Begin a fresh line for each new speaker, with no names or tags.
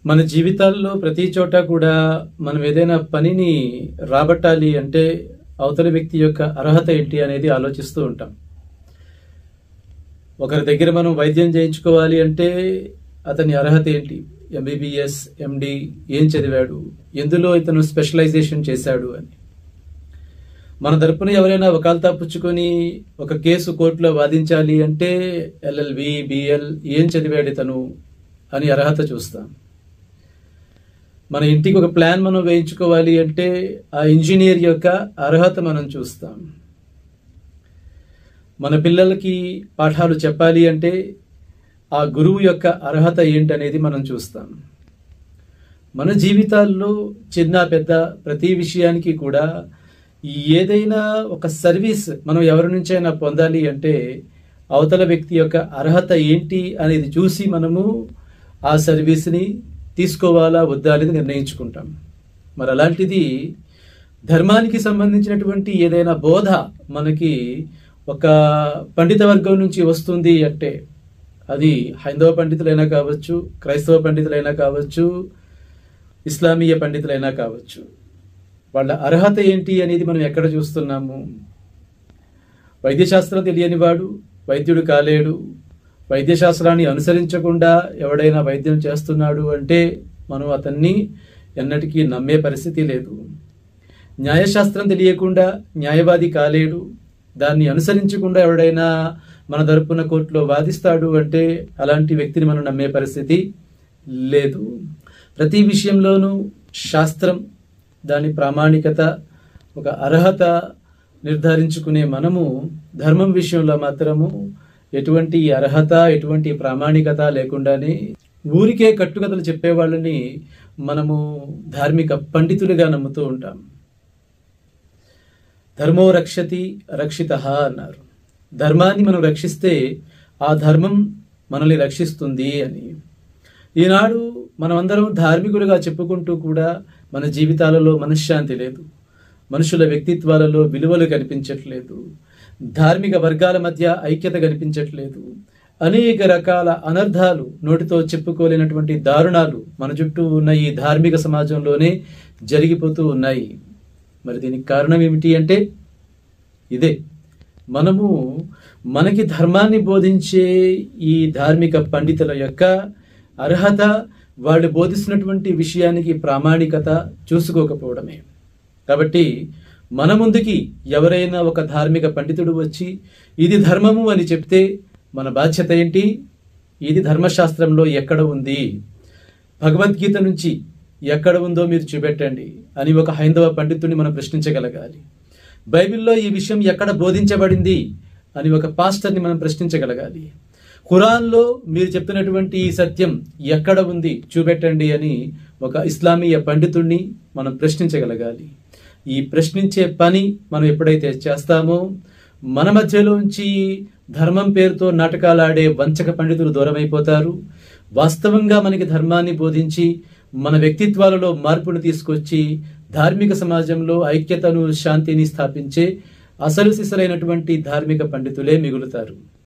మన జీవితాల్లో ప్రతి చోట కూడా మనం ఏదైనా పనిని రాబట్టాలి అంటే అవతలి వ్యక్తి యొక్క అర్హత ఏంటి అనేది ఆలోచిస్తూ ఉంటాం ఒకరి దగ్గర మనం వైద్యం చేయించుకోవాలి అంటే అతని అర్హత ఏంటి ఎంబీబీఎస్ ఎండి ఏం చదివాడు ఎందులో ఇతను స్పెషలైజేషన్ చేశాడు అని మన తరపున ఎవరైనా వకాల్తా పుచ్చుకొని ఒక కేసు కోర్టులో వాదించాలి అంటే ఎల్ఎల్బి బిఎల్ ఏం చదివాడు ఇతను అని అర్హత చూస్తాం మన ఇంటికి ఒక ప్లాన్ మనం వేయించుకోవాలి అంటే ఆ ఇంజనీర్ యొక్క అర్హత మనం చూస్తాం మన పిల్లలకి పాఠాలు చెప్పాలి అంటే ఆ గురువు యొక్క అర్హత ఏంటనేది మనం చూస్తాం మన జీవితాల్లో చిన్న పెద్ద ప్రతి విషయానికి కూడా ఏదైనా ఒక సర్వీస్ మనం ఎవరి నుంచైనా పొందాలి అంటే అవతల వ్యక్తి యొక్క అర్హత ఏంటి అనేది చూసి మనము ఆ సర్వీస్ని తీసుకోవాలా వద్దా అనేది నిర్ణయించుకుంటాం మరి అలాంటిది ధర్మానికి సంబంధించినటువంటి ఏదైనా బోధ మనకి ఒక పండిత వర్గం నుంచి వస్తుంది అంటే అది హైందవ పండితులైనా కావచ్చు క్రైస్తవ పండితులైనా కావచ్చు ఇస్లామీయ పండితులైనా కావచ్చు వాళ్ళ అర్హత ఏంటి అనేది మనం ఎక్కడ చూస్తున్నాము వైద్యశాస్త్రం తెలియని వాడు వైద్యుడు కాలేడు వైద్యశాస్త్రాన్ని అనుసరించకుండా ఎవడైనా వైద్యం చేస్తున్నాడు అంటే మనం అతన్ని ఎన్నటికీ నమ్మే పరిస్థితి లేదు న్యాయశాస్త్రం తెలియకుండా న్యాయవాది కాలేడు దాన్ని అనుసరించకుండా ఎవడైనా మన తరపున కోర్టులో వాదిస్తాడు అంటే అలాంటి వ్యక్తిని మనం నమ్మే పరిస్థితి లేదు ప్రతి విషయంలోనూ శాస్త్రం దాని ప్రామాణికత ఒక అర్హత నిర్ధారించుకునే మనము ధర్మం విషయంలో మాత్రము ఎటువంటి అర్హత ఎటువంటి ప్రామాణికత లేకుండానే ఊరికే కట్టుకథలు చెప్పేవాళ్ళని మనము ధార్మిక పండితులుగా నమ్ముతూ ఉంటాం ధర్మో రక్షతి రక్షిత అన్నారు ధర్మాన్ని మనం రక్షిస్తే ఆ ధర్మం మనల్ని రక్షిస్తుంది అని ఈనాడు మనమందరం ధార్మికులుగా చెప్పుకుంటూ కూడా మన జీవితాలలో మనశ్శాంతి లేదు మనుషుల వ్యక్తిత్వాలలో విలువలు కనిపించట్లేదు ధార్మిక వర్గాల మధ్య ఐక్యత కనిపించట్లేదు అనేక రకాల అనర్థాలు నోటితో చెప్పుకోలేనటువంటి దారుణాలు మన చుట్టూ ఉన్న ఈ ధార్మిక సమాజంలోనే జరిగిపోతూ ఉన్నాయి మరి దీనికి కారణం ఏమిటి అంటే ఇదే మనము మనకి ధర్మాన్ని బోధించే ఈ ధార్మిక పండితుల యొక్క అర్హత వాళ్ళు బోధిస్తున్నటువంటి విషయానికి ప్రామాణికత చూసుకోకపోవడమే కాబట్టి మన ముందుకి ఎవరైనా ఒక ధార్మిక పండితుడు వచ్చి ఇది ధర్మము అని చెప్తే మన బాధ్యత ఏంటి ఇది ధర్మశాస్త్రంలో ఎక్కడ ఉంది భగవద్గీత నుంచి ఎక్కడ ఉందో మీరు చూపెట్టండి అని ఒక హైందవ పండితుడిని మనం ప్రశ్నించగలగాలి బైబిల్లో ఈ విషయం ఎక్కడ బోధించబడింది అని ఒక పాస్టర్ని మనం ప్రశ్నించగలగాలి ఖురాన్లో మీరు చెప్తున్నటువంటి ఈ సత్యం ఎక్కడ ఉంది చూపెట్టండి అని ఒక ఇస్లామీయ పండితుడిని మనం ప్రశ్నించగలగాలి ఈ ప్రశ్నించే పని మనం ఎప్పుడైతే చేస్తామో మన మధ్యలోంచి ధర్మం పేరుతో నాటకాలాడే వంచక పండితులు దూరమైపోతారు వాస్తవంగా మనకి ధర్మాన్ని బోధించి మన వ్యక్తిత్వాలలో మార్పును తీసుకొచ్చి ధార్మిక సమాజంలో ఐక్యతను శాంతిని స్థాపించే అసలు సిసలైనటువంటి ధార్మిక పండితులే మిగులుతారు